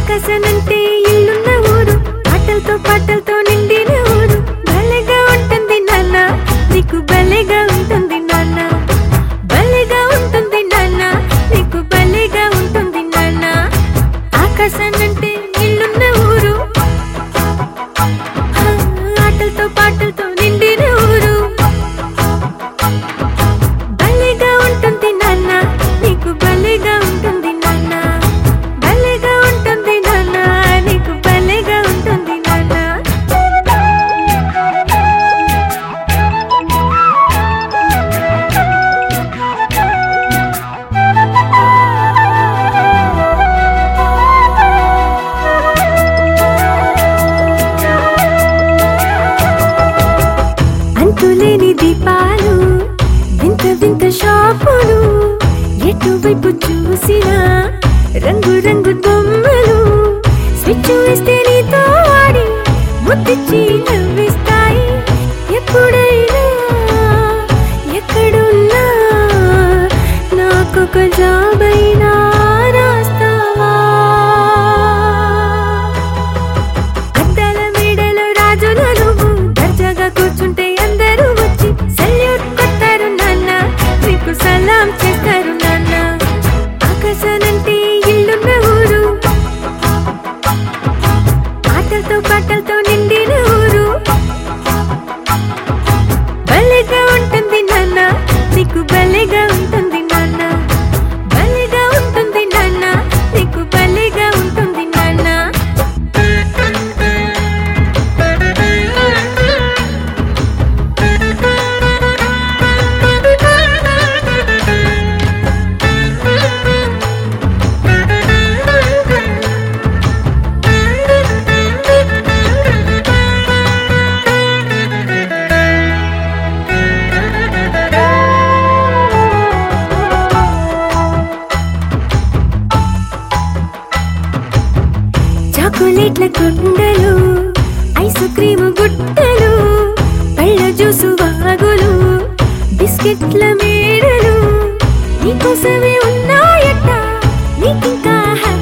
ఆకాశనంటే ఇల్లున్న ఊరు పాటలతో పాటలతో నిండిన ఊరు భలేగా ఉంటుంది నాన్న నీకు భలేగా ఉంటుంది నాన్న భలేగా ఉంటుంది నాన్న నీకు భలేగా ఉంటుంది నాన్న ఆకాశనంటే ఇల్లున్న ఊరు ఆ, ఆటలతో పాటలతో నిండిన ఊరు భలేగా ఉంటుంది నాన్న నీకు భలేగా ఉంటుంది నాన్న భలేగా ఉంటుంది నాన్న నీకు భలేగా ఉంటుంది నాన్న అంతులేని దీపాలు వింత వింత షాపులు ఎటువైపు చూసినా రంగు రంగు బొమ్మలు స్విచ్ వేస్తే నీతో ఆడి ముద్దిచ్చి నవ్విస్తాయి ఎప్పుడైనా ఎక్కడున్నా నాకొక జాబైనా రాస్తావా అద్దాల మేడలో రాజులు నువ్వు దర్జాగా కూర్చుంటే అందరూ వచ్చి సల్యూట్ కొట్టారు నాన్న నీకు సలాం చేస్తారు నాన్న ఆకాశానంటే ఇల్లున్న ఊరు ఆటలతో పాటలతో నిండిన ఊరు భలేగా ఉంటుంది నాన్న నీకు భలేగా ఉంటుంది నాన్న భలేగా ఉంటుంది నాన్న నీకు భలేగా ఉంటుంది నాన్న చాకోలెట్ల కుండలు ఐస్ క్రీమ్ గుట్టలు పళ్ళ జ్యూసు వాగులు బిస్కెట్ల మేడలు నీకోసమే ఉన్నాయట నీకింకా హ్యాపీ